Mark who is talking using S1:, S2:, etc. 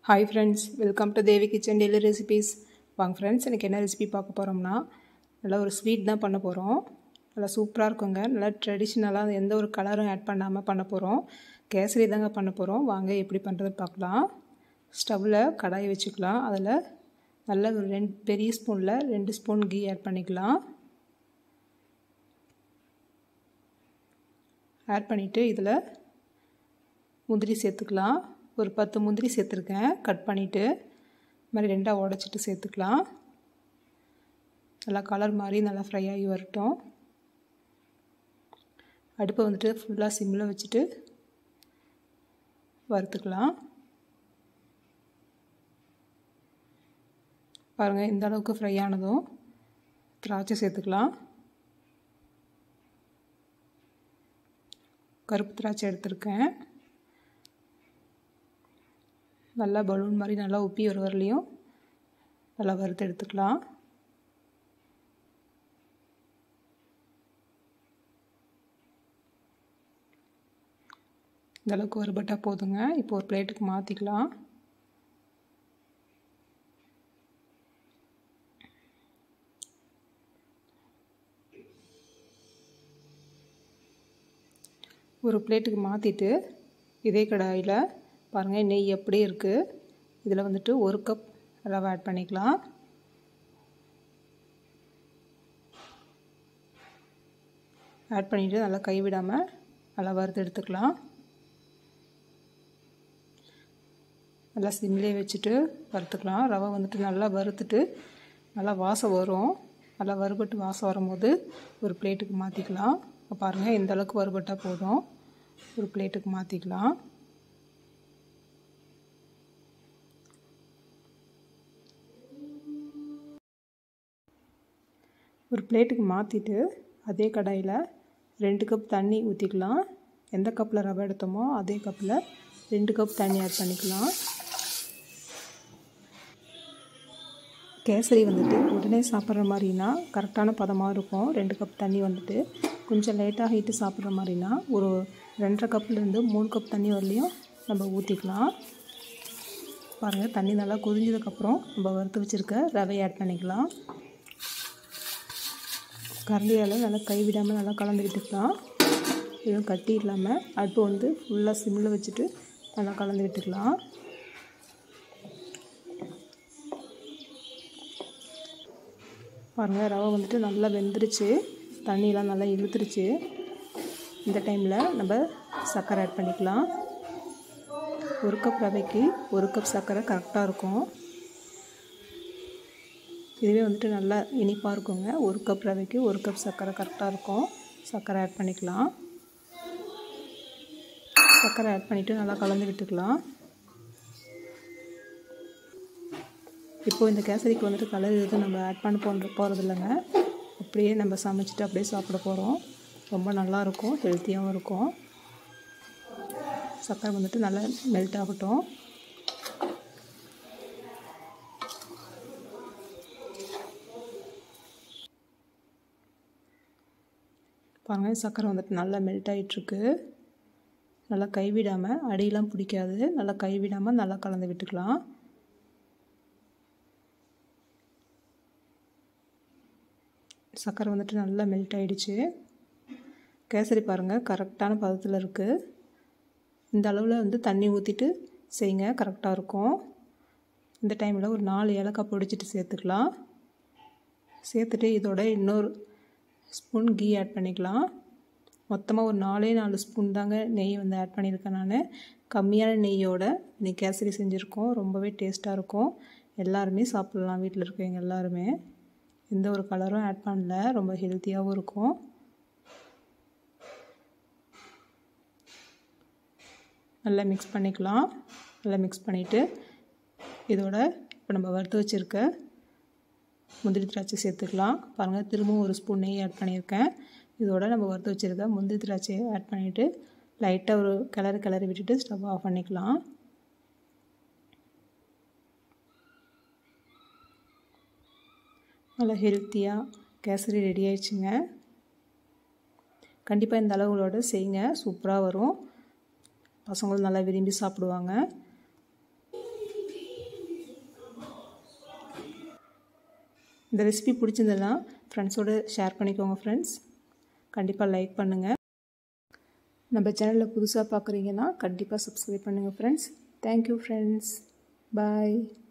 S1: hi friends welcome to Devi kitchen daily recipes வாங்க friends எனக்கு என்ன ரெசிபி பார்க்க போகிறோம்னா நல்லா ஒரு ஸ்வீட் தான் பண்ண போகிறோம் நல்லா சூப்பராக இருக்குங்க நல்லா ட்ரெடிஷ்னலாக எந்த ஒரு கலரும் ஆட் பண்ணாமல் பண்ண போகிறோம் கேசரி தாங்க பண்ண போகிறோம் வாங்க எப்படி பண்ணுறது பார்க்கலாம் ஸ்டவ்வில் கடாயை வச்சுக்கலாம் அதில் நல்ல ஒரு ரெண்டு பெரிய ஸ்பூனில் ரெண்டு ஸ்பூன் கீ ஆட் பண்ணிக்கலாம் ஆட் பண்ணிவிட்டு இதில் முந்திரி சேர்த்துக்கலாம் ஒரு பத்து முந்திரி சேர்த்துருக்கேன் கட் பண்ணிவிட்டு இது மாதிரி ரெண்டாக உடச்சிட்டு சேர்த்துக்கலாம் நல்லா கலர் மாதிரி நல்லா ஃப்ரை ஆகி வரட்டும் அடுப்பை வந்துட்டு ஃபுல்லாக சிம்மில் வச்சுட்டு வறுத்துக்கலாம் பாருங்கள் இந்த அளவுக்கு ஃப்ரை ஆனதும் திராட்சை சேர்த்துக்கலாம் கருப்பு திராட்சை எடுத்திருக்கேன் நல்லா பலூன் மாதிரி நல்லா உப்பி ஒரு வரலையும் நல்லா வறுத்து எடுத்துக்கலாம் இந்தளவுக்கு வறுபட்டால் போதுங்க இப்போ ஒரு பிளேட்டுக்கு மாற்றிக்கலாம் ஒரு பிளேட்டுக்கு மாற்றிட்டு இதே கடாயில் பாருங்கள் நெய் எப்படி இருக்குது இதில் வந்துட்டு ஒரு கப் ரவை ஆட் பண்ணிக்கலாம் ஆட் பண்ணிவிட்டு நல்லா கைவிடாமல் நல்லா வறுத்து எடுத்துக்கலாம் நல்லா சிம்லே வச்சுட்டு வறுத்துக்கலாம் ரவை வந்துட்டு நல்லா வறுத்துட்டு நல்லா வாசம் வரும் நல்லா வறுபட்டு வாசம் வரும்போது ஒரு பிளேட்டுக்கு மாற்றிக்கலாம் பாருங்கள் இந்த அளவுக்கு வறுபட்டால் போதும் ஒரு பிளேட்டுக்கு மாற்றிக்கலாம் ஒரு பிளேட்டுக்கு மாற்றிட்டு அதே கடாயில் ரெண்டு கப் தண்ணி ஊற்றிக்கலாம் எந்த கப்பில் ரவை எடுத்தோமோ அதே கப்பில் ரெண்டு கப் தண்ணி ஆட் பண்ணிக்கலாம் கேசரி வந்துட்டு உடனே சாப்பிட்ற மாதிரினா கரெக்டான பதமாக இருக்கும் ரெண்டு கப் தண்ணி வந்துட்டு கொஞ்சம் லேட்டாக ஹீட்டு சாப்பிட்ற மாதிரினா ஒரு ரெண்டரை கப்லேருந்து மூணு கப் தண்ணி வரலையும் நம்ம ஊற்றிக்கலாம் பாருங்கள் தண்ணி நல்லா கொதிஞ்சதுக்கப்புறம் நம்ம வறுத்து வச்சுருக்க ரவையை ஆட் பண்ணிக்கலாம் கரண்டியால் நல்லா கைவிடாமல் நல்லா கலந்து விட்டுக்கலாம் எதுவும் கட்டி இல்லாமல் அடுப்பு வந்து ஃபுல்லாக சிம்மில் வச்சுட்டு நல்லா கலந்து விட்டுக்கலாம் பாருங்கள் ரவை வந்துட்டு நல்லா வெந்துருச்சு தண்ணியெலாம் நல்லா இழுத்துருச்சு இந்த டைமில் நம்ம சர்க்கரை ஆட் பண்ணிக்கலாம் ஒரு கப் ரவைக்கு ஒரு கப் சர்க்கரை கரெக்டாக இருக்கும் இதுவே வந்துட்டு நல்லா இனிப்பாக இருக்குங்க ஒரு கப் ரவைக்கு ஒரு கப் சர்க்கரை கரெக்டாக இருக்கும் சர்க்கரை ஆட் பண்ணிக்கலாம் சர்க்கரை ஆட் பண்ணிவிட்டு நல்லா கலந்து விட்டுக்கலாம் இப்போது இந்த கேசரிக்கு வந்துட்டு கலர் எதுவும் நம்ம ஆட் பண்ண போன்ற போகிறது இல்லைங்க அப்படியே நம்ம சமைச்சிட்டு அப்படியே சாப்பிட போகிறோம் ரொம்ப நல்லாயிருக்கும் ஹெல்த்தியாகவும் இருக்கும் சர்க்கரை வந்துட்டு நல்லா மெல்ட் ஆகட்டும் பாருங்கள் சர்க்கரை வந்துட்டு நல்லா மெல்ட் ஆகிட்டுருக்கு நல்லா கைவிடாமல் அடியெலாம் பிடிக்காது நல்லா கைவிடாமல் நல்லா கலந்து விட்டுக்கலாம் சர்க்கரை வந்துட்டு நல்லா மெல்ட் ஆகிடுச்சு கேசரி பாருங்கள் கரெக்டான பதத்தில் இருக்குது இந்த அளவில் வந்து தண்ணி ஊற்றிட்டு செய்யுங்க கரெக்டாக இருக்கும் இந்த டைமில் ஒரு நாலு ஏலக்காய் பொடிச்சிட்டு சேர்த்துக்கலாம் சேர்த்துட்டு இதோட இன்னொரு ஸ்பூன் கீ ஆட் பண்ணிக்கலாம் மொத்தமாக ஒரு நாலே நாலு ஸ்பூன் தாங்க நெய் வந்து ஆட் பண்ணியிருக்கேன் நான் கம்மியான நெய்யோட இன்றைக்கி கேசரி செஞ்சுருக்கோம் ரொம்பவே டேஸ்ட்டாக இருக்கும் எல்லாருமே சாப்பிட்லாம் வீட்டில் இருக்கவங்க எல்லாருமே எந்த ஒரு கலரும் ஆட் பண்ணல ரொம்ப ஹெல்த்தியாகவும் இருக்கும் நல்லா மிக்ஸ் பண்ணிக்கலாம் நல்லா மிக்ஸ் பண்ணிவிட்டு இதோட இப்போ நம்ம வறுத்து வச்சுருக்க முந்திரி திராட்சை சேர்த்துக்கலாம் பாருங்கள் திரும்பவும் ஒரு ஸ்பூன் நெய் ஆட் பண்ணியிருக்கேன் இதோட நம்ம வறுத்து வச்சுருக்க முந்திரி திராட்சையை ஆட் பண்ணிவிட்டு லைட்டாக ஒரு கிளறு கிளறி விட்டுட்டு ஸ்டவ் ஆஃப் பண்ணிக்கலாம் நல்லா ஹெல்த்தியாக கேசரி ரெடி ஆயிடுச்சுங்க கண்டிப்பாக இந்த அளவுகளோடு செய்யுங்க சூப்பராக வரும் பசங்களும் நல்லா விரும்பி சாப்பிடுவாங்க இந்த ரெசிபி பிடிச்சிருந்ததுன்னா ஃப்ரெண்ட்ஸோடு ஷேர் பண்ணிக்கோங்க ஃப்ரெண்ட்ஸ் கண்டிப்பாக லைக் பண்ணுங்கள் நம்ம சேனலில் புதுசாக பார்க்குறீங்கன்னா கண்டிப்பாக சப்ஸ்கிரைப் பண்ணுங்கள் ஃப்ரெண்ட்ஸ் தேங்க்யூ ஃப்ரெண்ட்ஸ் பாய்